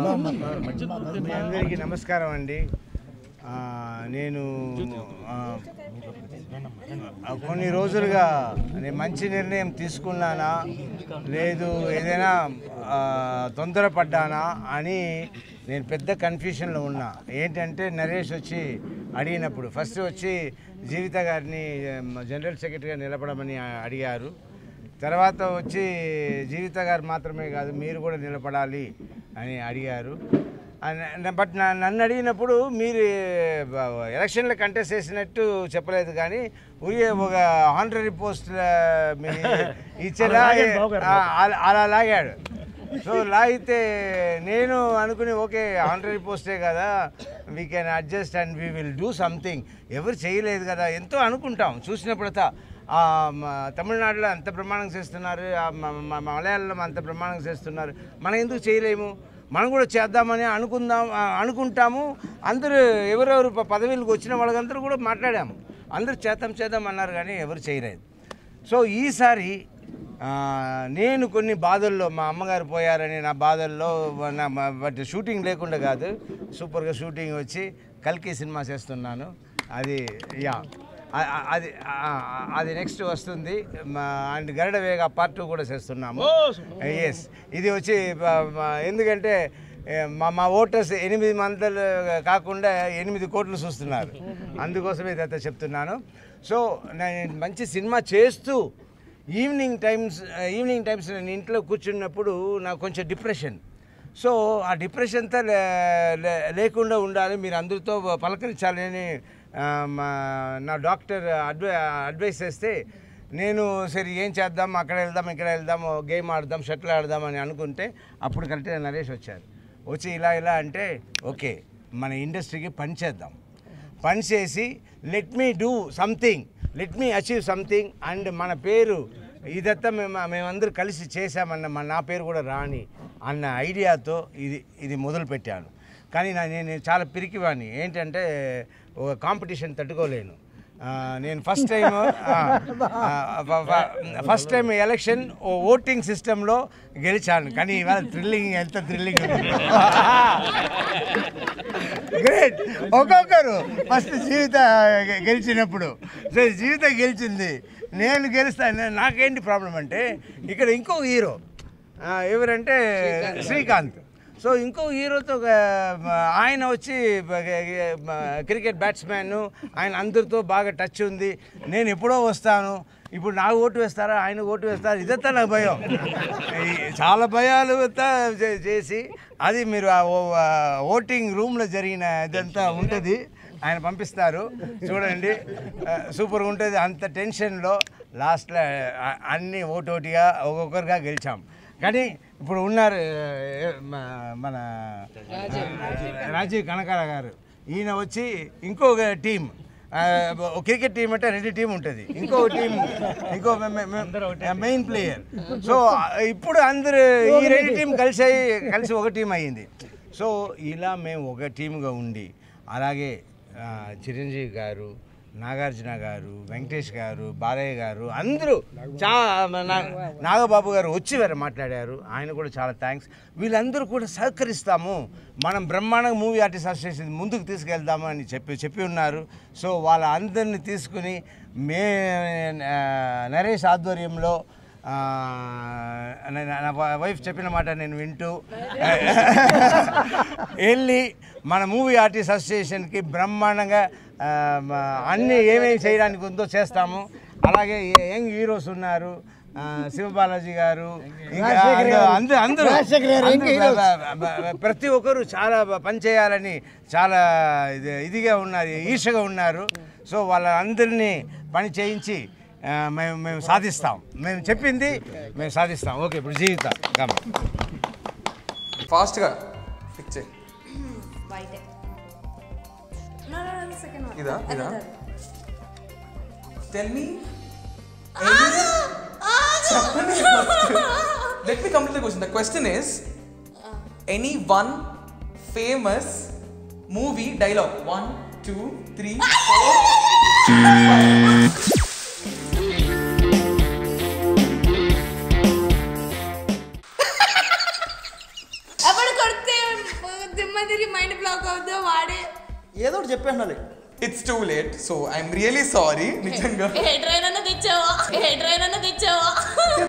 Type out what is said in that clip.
మీ అందరికీ నమస్కారం అండి ఆ, నేను ఆ, కొన్ని రోజులుగా నేను మంచి నిర్ణయం తీసుకున్నానా లేదు ఏదైనా ఆ, తొందరపడ్డానా అని నేను పెద్ద కన్ఫ్యూషన్లో ఉన్నా ఏంటంటే నరేష్ వచ్చి అడిగినప్పుడు ఫస్ట్ వచ్చి జీవిత గారిని జనరల్ సెక్రటరీగా నిలబడమని అడిగారు తర్వాత వచ్చి జీవిత గారు మాత్రమే కాదు మీరు కూడా నిలబడాలి అని అడిగారు అన్న- బట్ నా- నన్ను అడిగినప్పుడు మీరు బ- ఎలక్షన్లో కంటెస్ట్ చేసినట్టు చెప్పలేదు కానీ ఊరికే ఒక ఆనరీ పోస్ట్ ఇచ్చేలా ఆ, అలా- అలా లాగాడు సో లాగితే నేను అనుకుని ఓకే ఆనరీ పోస్టే కదా we can adjust and we will do something ఎవరు చేయలేదు కదా ఎంతో అనుకుంటాం చూసినప్పుడతా ఆ, మ- తమిళనాడులో అంత ప్రమాణం చేస్తున్నారు ఆ, మ- మ- మలయాళంలో అంత ప్రమాణం చేస్తున్నారు మనం ఎందుకు చేయలేము మనం కూడా చేద్దామని అనుకుందాం ఆ, అనుకుంటాము అందరూ ఎవరెవరు ప- పదవులకు వచ్చిన వాళ్ళందరూ కూడా మాట్లాడాము అందరూ చేద్దాం చేద్దాం అన్నారు కానీ ఎవరు చేయలేదు సో ఈసారి ఆ, నేను కొన్ని బాధల్లో మా అమ్మగారు పోయారని నా బాధల్లో నా మా- బట్ షూటింగ్ లేకుండా కాదు సూపర్గా షూటింగ్ వచ్చి కల్కి సినిమా చేస్తున్నాను అది యా ఆ- ఆ- అది ఆ- ఆ- అది నెక్స్ట్ వస్తుంది మా అండ్ గరుడ వేగ పార్ట్ టూ కూడా చేస్తున్నాము ఎస్ ఇది వచ్చి బ- మ- ఎందుకంటే ఏ, మా మా ఓటర్స్ ఎనిమిది మందలు కాకుండా ఎనిమిది కోట్లు చూస్తున్నారు అందుకోసమే ఇదంతా చెప్తున్నాను సో నేను మంచి సినిమా చేస్తూ ఈవినింగ్ టైమ్స్ ఈవినింగ్ టైమ్స్ నేను ఇంట్లో కూర్చున్నప్పుడు నాకు కొంచెం డిప్రెషన్ సో ఆ డిప్రెషన్ అంతా లే- లే- లేకుండా ఉండాలి మీరు అందరితో పలకరించాలని ఆ, మా నా డాక్టర్ అడ్వై అడ్వైస్ చేస్తే నేను సరే ఏం చేద్దాం అక్కడ వెళ్దాం ఇక్కడ వెళ్దాం గేమ్ ఆడదాం షటిల్ ఆడదాం అని అనుకుంటే అప్పుడు కరెక్ట్గా నరేష్ వచ్చారు వచ్చి ఇలా ఇలా అంటే ఓకే మన ఇండస్ట్రీకి పని చేద్దాం పని చేసి let me do something let me achieve something and మన పేరు ఇదంతా మేము మేమందరూ కలిసి చేశామన్న మన నా పేరు కూడా రాని అన్న ఐడియాతో ఇది ఇది మొదలు పెట్టాను కానీ నా నేను చాలా పిరికివాణ్ణి ఏంటంటే ఒక కాంపిటీషన్ తట్టుకోలేను ఆ, నేను first time first time election voting సిస్టంలో గెలిచాను కానీ ఇవాళ థ్రిల్లింగ్ ఎంత థ్రిల్లింగ్ గ్రేట్ ఒక్కొక్కరు ఫస్ట్ జీవిత గెలిచినప్పుడు సో జీవిత గెలిచింది నేను గెలుస్తాను నాకేంటి ప్రాబ్లం అంటే ఇక్కడ ఇంకో హీరో ఆ, ఎవరంటే శ్రీకాంత్ సో ఇంకో హీరోతో ఒక, మ, ఆయన వచ్చి బ- గ- మ, క్రికెట్ బ్యాట్స్మెన్ ఆయన అందరితో బాగా టచ్ ఉంది నేను ఎప్పుడో వస్తాను ఇప్పుడు నాకు ఓటు వేస్తారా ఆయన ఓటు వేస్తారా ఇదంతా నాకు భయం ఈ చాలా భయాలు అంతా చే- చేసి అది మీరు ఆ ఓ- ఆ ఓటింగ్ రూమ్లో జరిగిన ఇదంతా ఉంటుంది ఆయన పంపిస్తారు చూడండి ఆ, సూపర్గా ఉంటుంది అంత టెన్షన్లో లాస్ట్లో ఆ, అన్ని ఓటోటిగా ఒక్కొక్కరుగా గెలిచాం కానీ ఇప్పుడు ఉన్నారు ఏ, మ- మన రాజీవ్ కనకాల గారు ఈయన వచ్చి ఇంకొక టీం క్రికెట్ టీం అంటే రెండు టీం ఉంటుంది ఇంకో టీం ఇంకో మెయిన్ ప్లేయర్ సో ఇప్పుడు అందరు ఈ రెండు టీం కలిసి అయ్యి- కలిసి ఒక టీం అయ్యింది సో ఇలా మేము ఒక టీంగా ఉండి అలాగే ఆ, చిరంజీవి గారు నాగార్జున గారు వెంకటేష్ గారు బాలయ్య గారు అందరూ చా నా- నాగబాబు గారు వచ్చి వేరే మాట్లాడారు ఆయన కూడా చాలా థ్యాంక్స్ వీళ్ళందరూ కూడా సహకరిస్తాము మనం బ్రహ్మాండంగా మూవీ ఆర్టిస్ట్ అసోసియేషన్ ముందుకు తీసుకెళ్దాము అని చెప్పి చెప్పి ఉన్నారు సో వాళ్ళ అందరిని తీసుకుని మే ఆ, నరేష్ ఆధ్వర్యంలో ఆ, నా- నా వై- వైఫ్ చెప్పిన మాట నేను వింటూ వెళ్ళి మన మూవీ ఆర్టిస్ట్ అసోసియేషన్కి బ్రహ్మాండంగా ఆ, మ- అన్ని ఏమేమి చేయడానికి ఉందో చేస్తాము అలాగే ఏ- యంగ్ హీరోస్ ఉన్నారు ఆ, శివబాలాజీ గారు ఇంకా అందరూ అందరూ అందరూ బ- బ- బ- ప్రతి ఒక్కరు చాలా బ- పని చేయాలని చాలా ఇది ఇదిగా ఉన్నారు ఈర్షగా ఉన్నారు సో వాళ్ళందరినీ పని చేయించి ఆ, మేము మేము సాధిస్తాం మేము చెప్పింది మేము సాధిస్తాం ఓకే ఇప్పుడు జీవిత గమ ఫాస్ట్గా ఫిక్స్ చేయి wait No, no, no, the second one. ఇదా ఇదా Another. టెల్ మీ చెప్పండి let me complete the question the question is any one famous movie dialogue one two three four అప్పుడు కొడితే తిరిగి మైండ్ బ్లాక్ అవుతుందో వాడే ఏదో ఒకటి చెప్పేయాలి it's too late so I'm really sorry నిజంగా ఏ ట్రైన్ అన్న తెచ్చావా ఏ ట్రైన్ అన్న తెచ్చావా